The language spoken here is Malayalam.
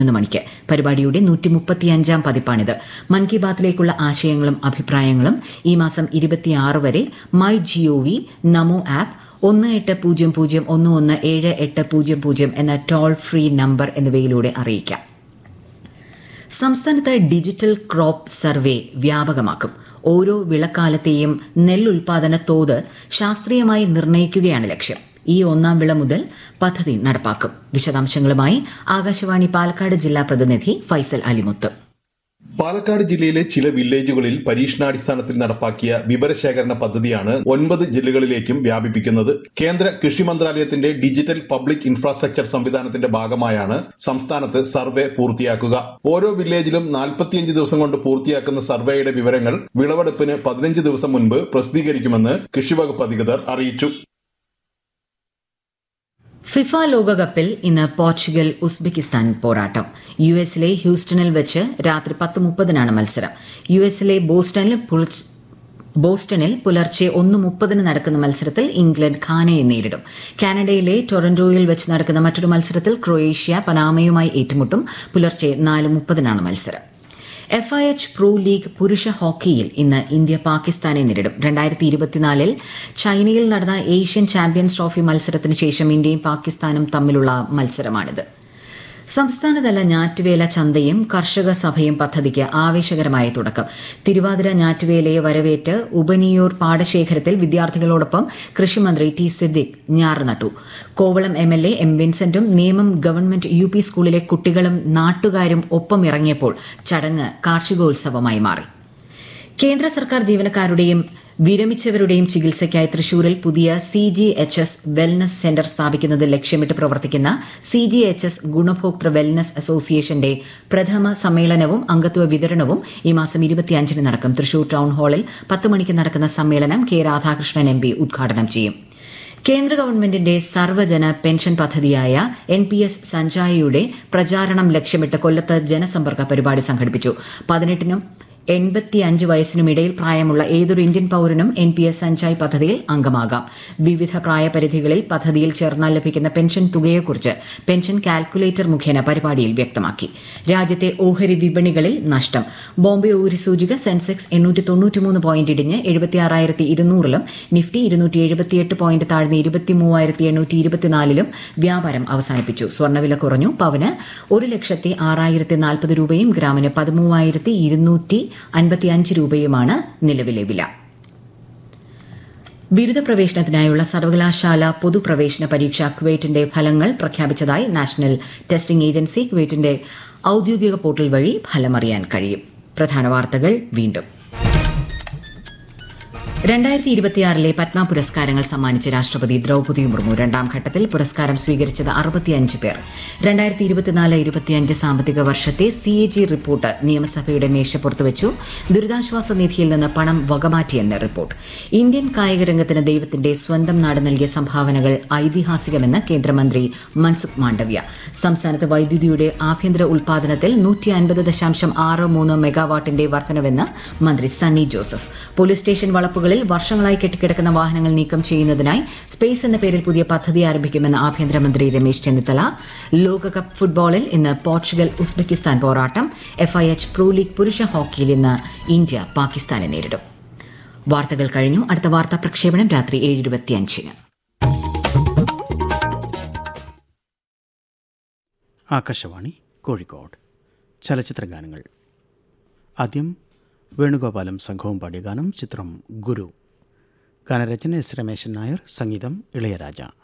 പതിനൊന്ന് മണിക്ക് പരിപാടിയുടെ നൂറ്റി മുപ്പത്തിയഞ്ചാം പതിപ്പാണിത് മൻ കി ബാത്തിലേക്കുള്ള ആശയങ്ങളും അഭിപ്രായങ്ങളും ഈ മാസം ഇരുപത്തിയാറ് വരെ മൈ ജിഒവി നമോ ആപ്പ് ഒന്ന് എട്ട് പൂജ്യം പൂജ്യം ഒന്ന് ഒന്ന് ഏഴ് എട്ട് പൂജ്യം പൂജ്യം എന്ന ടോൾ ഫ്രീ നമ്പർ എന്നിവയിലൂടെ അറിയിക്കാം സംസ്ഥാനത്ത് ഡിജിറ്റൽ ക്രോപ്പ് സർവേ വ്യാപകമാക്കും ഓരോ വിളക്കാലത്തെയും നെല്ലുൽപാദന തോത് ശാസ്ത്രീയമായി നിർണ്ണയിക്കുകയാണ് ലക്ഷ്യം ഈ ഒന്നാം വിള മുതൽ പദ്ധതി നടപ്പാക്കും വിശദാംശങ്ങളുമായി ആകാശവാണി പാലക്കാട് ജില്ലാ പ്രതിനിധി ഫൈസൽ അലിമുത്ത് പാലക്കാട് ജില്ലയിലെ ചില വില്ലേജുകളിൽ പരീക്ഷണാടിസ്ഥാനത്തിൽ നടപ്പാക്കിയ വിവരശേഖരണ പദ്ധതിയാണ് ഒൻപത് ജില്ലകളിലേക്കും വ്യാപിപ്പിക്കുന്നത് കേന്ദ്ര കൃഷി മന്ത്രാലയത്തിന്റെ ഡിജിറ്റൽ പബ്ലിക് ഇൻഫ്രാസ്ട്രക്ചർ സംവിധാനത്തിന്റെ ഭാഗമായാണ് സംസ്ഥാനത്ത് സർവേ പൂർത്തിയാക്കുക ഓരോ വില്ലേജിലും നാൽപ്പത്തിയഞ്ച് ദിവസം കൊണ്ട് പൂർത്തിയാക്കുന്ന സർവേയുടെ വിവരങ്ങൾ വിളവെടുപ്പിന് പതിനഞ്ച് ദിവസം മുൻപ് പ്രസിദ്ധീകരിക്കുമെന്ന് കൃഷിവകുപ്പ് അധികൃതർ അറിയിച്ചു ഫിഫ ലോകകപ്പിൽ ഇന്ന് പോർച്ചുഗൽ ഉസ്ബെക്കിസ്ഥാൻ പോരാട്ടം യു എസിലെ ഹ്യൂസ്റ്റണിൽ വെച്ച് രാത്രി പത്ത് മുപ്പതിനാണ് മത്സരം യു എസിലെ ബോസ്റ്റണിൽ പുലർച്ചെ ബോസ്റ്റണിൽ പുലർച്ചെ ഒന്ന് മുപ്പതിന് നടക്കുന്ന മത്സരത്തിൽ ഇംഗ്ലണ്ട് ഖാനയെ നേരിടും കാനഡയിലെ ടൊറന്റോയിൽ വെച്ച് നടക്കുന്ന മറ്റൊരു മത്സരത്തിൽ ക്രൊയേഷ്യ പനാമയുമായി ഏറ്റുമുട്ടും പുലർച്ചെ നാല് മുപ്പതിനാണ് മത്സരം F I H pro league പുരുഷ ഹോക്കിയിൽ ഇന്ന് ഇന്ത്യ പാകിസ്ഥാനെ നേരിടും രണ്ടായിരത്തി ഇരുപത്തിനാലിൽ ചൈനയിൽ നടന്ന ഏഷ്യൻ ചാമ്പ്യൻസ് ട്രോഫി മത്സരത്തിന് ശേഷം ഇന്ത്യയും പാകിസ്ഥാനും തമ്മിലുള്ള മത്സരമാണിത് സംസ്ഥാനതല ഞാറ്റുവേല ചന്തയും കർഷക സഭയും പദ്ധതിക്ക് ആവേശകരമായ തുടക്കം തിരുവാതിര ഞാറ്റുവേലയെ വരവേറ്റ് ഉപനിയൂർ പാടശേഖരത്തിൽ വിദ്യാർത്ഥികളോടൊപ്പം കൃഷിമന്ത്രി ടി സിദ്ദിഖ് ഞാറ് നട്ടു Kovalam M L A M വിൻസെന്റും നേമം ഗവൺമെന്റ് യു പി സ്കൂളിലെ കുട്ടികളും നാട്ടുകാരും ഒപ്പം ഇറങ്ങിയപ്പോൾ ചടങ്ങ് കാർഷികോത്സവമായി മാറി കേന്ദ്ര സർക്കാർ ജീവനക്കാരുടെയും വിരമിച്ചവരുടെയും ചികിത്സയ്ക്കായി തൃശൂരിൽ പുതിയ C G H S wellness centre സ്ഥാപിക്കുന്നത് ലക്ഷ്യമിട്ട് പ്രവർത്തിക്കുന്ന സി ജി എച്ച് എസ് ഗുണഭോക്തൃ വെൽനസ് അസോസിയേഷന്റെ പ്രഥമ സമ്മേളനവും അംഗത്വ വിതരണവും ഈ മാസം ഇരുപത്തിയഞ്ചിന് നടക്കും തൃശൂർ ടൗൺ ഹാളിൽ പത്ത് മണിക്ക് നടക്കുന്ന സമ്മേളനം കെ രാധാകൃഷ്ണൻ എം പി ഉദ്ഘാടനം ചെയ്യും കേന്ദ്ര ഗവൺമെന്റിന്റെ സർവ്വജന പെൻഷൻ പദ്ധതിയായ എൻ പി എസ് സഞ്ജായയുടെ പ്രചാരണം ലക്ഷ്യമിട്ട് കൊല്ലത്ത് ജനസമ്പർക്ക പരിപാടി സംഘടിപ്പിച്ചു പതിനെട്ടിനും എൺപത്തി അഞ്ച് വയസ്സിനുമിടയിൽ പ്രായമുള്ള ഏതൊരു ഇന്ത്യൻ പൌരനും എൻ പി എസ് സഞ്ചായ് പദ്ധതിയിൽ അംഗമാകാം വിവിധ പ്രായപരിധികളിൽ പദ്ധതിയിൽ ചേർന്നാൽ ലഭിക്കുന്ന പെൻഷൻ തുകയെക്കുറിച്ച് പെൻഷൻ കാൽക്കുലേറ്റർ മുഖേന പരിപാടിയിൽ വ്യക്തമാക്കി രാജ്യത്തെ ഓഹരി വിപണികളിൽ നഷ്ടം ബോംബെ ഓഹരി സൂചിക സെൻസെക്സ് എണ്ണൂറ്റി തൊണ്ണൂറ്റിമൂന്ന് പോയിന്റ് ഇടിഞ്ഞ് എഴുപത്തിയാറായിരത്തി ഇരുന്നൂറിലും നിഫ്റ്റി ഇരുന്നൂറ്റി എഴുപത്തിയെട്ട് പോയിന്റ് താഴ്ന്ന് ഇരുപത്തി മൂവായിരത്തി എണ്ണൂറ്റി ഇരുപത്തിനാലിലും വ്യാപാരം അവസാനിപ്പിച്ചു സ്വർണ്ണവില കുറഞ്ഞു പവന് ഒരു ലക്ഷത്തി ആറായിരത്തി നാൽപ്പത് രൂപയും ഗ്രാമിന് പതിമൂവായിരത്തി ഇരുന്നൂറ്റി അൻപത്തിയഞ്ച് രൂപയുമാണ് നിലവിലെ വില ബിരുദ പ്രവേശനത്തിനായുള്ള സർവകലാശാല പൊതുപ്രവേശന പരീക്ഷ ക്വേറ്റിന്റെ ഫലങ്ങൾ പ്രഖ്യാപിച്ചതായി നാഷണൽ ടെസ്റ്റിംഗ് ഏജൻസി ക്വേറ്റിന്റെ ഔദ്യോഗിക പോർട്ടൽ വഴി ഫലമറിയാൻ കഴിയും പ്രധാന വാർത്തകൾ വീണ്ടും രണ്ടായിരത്തി ഇരുപത്തിയാറിലെ പത്മ പുരസ്കാരങ്ങൾ സമ്മാനിച്ച രാഷ്ട്രപതി ദ്രൗപദി മുർമു രണ്ടാം ഘട്ടത്തിൽ പുരസ്കാരം സ്വീകരിച്ചത് അറുപത്തിയഞ്ച് പേർ രണ്ടായിരത്തി ഇരുപത്തിനാല് ഇരുപത്തിയഞ്ച് സാമ്പത്തിക വർഷത്തെ സി എ ജി റിപ്പോർട്ട് നിയമസഭയുടെ മേശപ്പുറത്ത് വെച്ചു ദുരിതാശ്വാസ നിധിയിൽ നിന്ന് പണം വകമാറ്റിയെന്ന് റിപ്പോർട്ട് ഇന്ത്യൻ കായിക രംഗത്തിന് ദൈവത്തിന്റെ സ്വന്തം നാട് നൽകിയ സംഭാവനകൾ ഐതിഹാസികമെന്ന് കേന്ദ്രമന്ത്രി മൻസുഖ് മാണ്ഡവ്യ സംസ്ഥാനത്ത് വൈദ്യുതിയുടെ ആഭ്യന്തര ഉൽപാദനത്തിൽ നൂറ്റി അൻപത് ദശാംശം ആറ് മൂന്ന് മെഗാവാട്ടിന്റെ വർധനവെന്ന് മന്ത്രി സണ്ണി ജോസഫ് പോലീസ് സ്റ്റേഷൻ വളപ്പുകളിൽ വർഷങ്ങളായി കെട്ടിക്കിടക്കുന്ന വാഹനങ്ങൾ നീക്കം ചെയ്യുന്നതിനായി സ്പേസ് എന്ന പേരിൽ പുതിയ പദ്ധതി ആരംഭിക്കുമെന്ന് ആഭ്യന്തരമന്ത്രി രമേശ് ചെന്നിത്തല ലോകകപ്പ് ഫുട്ബോളിൽ ഇന്ന് പോർച്ചുഗൽ ഉസ്ബെക്കിസ്ഥാൻ പോരാട്ടം എഫ്ഐഎച്ച് പ്രോ ലീഗ് പുരുഷ ഹോക്കിയിൽ ഇന്ന് ഇന്ത്യ പാകിസ്ഥാനെ നേരിടും വാർത്തകൾ കഴിഞ്ഞു അടുത്ത വാർത്താ പ്രക്ഷേപണം രാത്രി ഏഴ് ഇരുപത്തിയഞ്ചിന് ആകാശവാണി കോഴിക്കോട് ചലച്ചിത്ര ഗാനങ്ങൾ ആദ്യം വേണുഗോപാലും സംഘവും പാടിയ ഗാനം ചിത്രം ഗുരു ഗാനരചന എസ് രമേശൻ നായർ സംഗീതം ഇളയരാജ